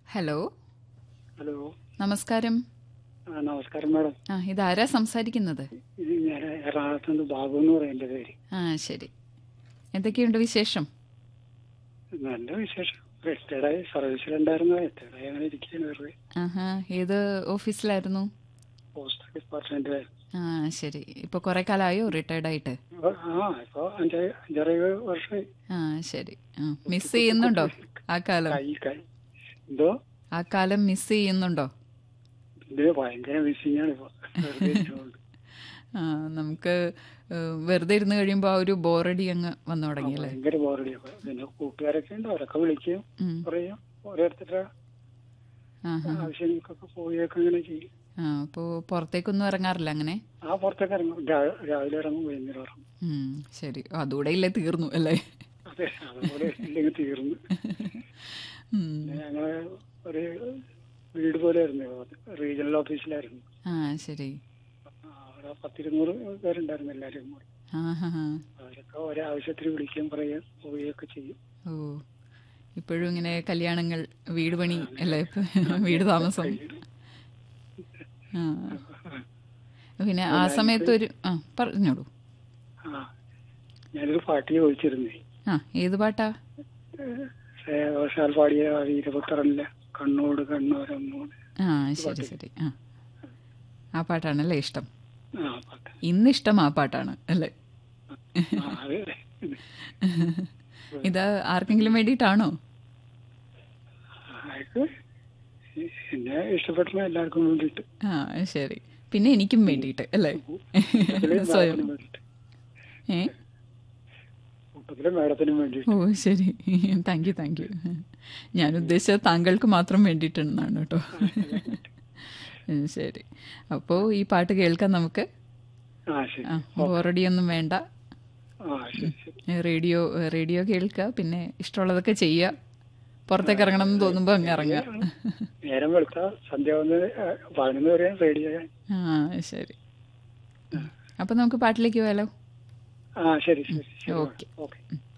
Hello hello നമസ്കാരം ആ നമസ്കാരം മാഡം ആ ഇതാരാ സംസാരിക്കുന്നത് ഇത് ഞാൻ എറണാകുളത്തുനിന്ന് ബാബു എന്ന് പറയും എൻ്റെ പേര് ആ ശരി എന്തൊക്കെയുണ്ട് വിശേഷം നല്ല വിശേഷം റിട്ടയർഡായി സർവീസിലുണ്ടായിരുന്നു റിട്ടയർഡായി അങ്ങനെ ഇരിക്കുകയാണ് വെറുതെ ആഹാ ഏത് ഓഫീസിലായിരുന്നു പോസ്റ്റ് ഡിപ്പാർട്ട്മെന്റ് ആ ശരി ഇപ്പൊ കുറെ കാലമായോ റിട്ടയർഡ് ആയിട്ട് ആ ഇപ്പൊ അഞ്ച് അഞ്ചാറ് വർഷമായി ആ ശരി ആ മിസ് ചെയ്യുന്നുണ്ടോ ആ കാലം കൈ കൈ എന്തോ ആ കാലം മിസ് ചെയ്യുന്നുണ്ടോ ഇത് ഭയങ്കര മിസ്സിംഗ് ആണ് ഇപ്പൊ വെറുതെ ഇരിച്ചുകൊണ്ട്. ആ നമുക്ക് ഏഹ്, വെറുതെ ഇരുന്ന് കഴിയുമ്പോൾ ആ ഒരു ബോറടി അങ്ങ് വന്നു തുടങ്ങി അല്ലേ ഭയങ്കര ബോറടി പിന്നെ കൂട്ടുകാരൊക്കെ ഉണ്ട് അവരൊക്കെ വിളിക്കും ഉം. പറയും ഓരോരുത്തരുടെ ആഹാ ആവശ്യങ്ങൾക്കൊക്കെ പോവുകയൊക്കെ അങ്ങനെ ചെയ്യും ആ അപ്പോൾ പുറത്തേക്കൊന്നും ഇറങ്ങാറില്ല അങ്ങനെ ആ പുറത്തൊക്കെ ഇറങ്ങും രാ- രാവിലെ ഇറങ്ങും വൈകുന്നേരം ഇറങ്ങും ഉം, ശരി അതുകൂടെ ഇല്ലേ തീർന്നു അല്ലേ അതെ അതുപോലെ ഇല്ലെങ്കിൽ തീർന്നു ഉം. പിന്നെ ഞങ്ങള് ഒരു വീട് പോലെ ആയിരുന്നു റീജിയണൽ ഓഫീസിലായിരുന്നു ആ ശരി ആ, അവിടെ പത്തിരുന്നൂറ് പേരുണ്ടായിരുന്നു എല്ലാവരും കൂടി ആഹാ അവരൊക്കെ ഓരോ ആവശ്യത്തിന് വിളിക്കുകയും പറയുകയും പോവുകയൊക്കെ ചെയ്യും ഓ ഇപ്പോഴും ഇങ്ങനെ കല്യാണങ്ങൾ വീട് പണി അല്ലേ ഇപ്പൊ വീട് താമസം ആ പിന്നെ ആ സമയത്ത് ഒരു ആ പറഞ്ഞോളൂ ആ ഞാനൊരു പാട്ട് ചോദിച്ചിരുന്നേ ആ ഏത് പാട്ടാ ശ്രേയഘോഷാൽ പാടിയ വീരപുത്രനിലെ കണ്ണോട് കണ്ണോരമ്മോട് ആ ശരി ശരി ആ ആ പാട്ടാണല്ലേ ഇഷ്ടം ആ പാട്ട് ഇന്ന് ഇഷ്ടം ആ പാട്ടാണ് അല്ലേ ആ അതെ ഇത് ആർക്കെങ്കിലും വേണ്ടിയിട്ടാണോ അയാൾക്ക് എന്നെ ഇഷ്ടപ്പെട്ട എല്ലാവർക്കും വേണ്ടിയിട്ട് ആ ശരി പിന്നെ എനിക്കും വേണ്ടിയിട്ട് അല്ലേ കൂട്ടത്തില് സ്വയം മാഡത്തിനും വേണ്ടിയിട്ട് ഏ കൂട്ടത്തില് മാഡത്തിനും വേണ്ടിയിട്ട് ഓ ശരി താങ്ക് യു താങ്ക് യു ഞാൻ ഉദ്ദേശിച്ചത് താങ്കൾക്ക് മാത്രം വേണ്ടിയിട്ടെന്നാണ് കേട്ടോ ഉം, ശരി അപ്പോൾ ഈ പാട്ട് കേൾക്കാൻ നമുക്ക് ആ ശരി ആ ബോറടിയൊന്നും വേണ്ട ആ ശരി ശരി റേഡിയോ റേഡിയോ കേൾക്കുക പിന്നെ ഇഷ്ടമുള്ളതൊക്കെ ചെയ്യുക പുറത്തേക്ക് ഇറങ്ങണം എന്ന് തോന്നുമ്പോൾ അങ്ങ് ഇറങ്ങുക നേരം വെളുത്ത സന്ധ്യ വന്ന് പതിനൊന്ന് വരെ റേഡിയോ ആ ശരി അപ്പം നമുക്ക് പാട്ടിലേക്ക് പോയാലോ ആ ശരി ശരി ശരി ഓക്കെ. ഓക്കെ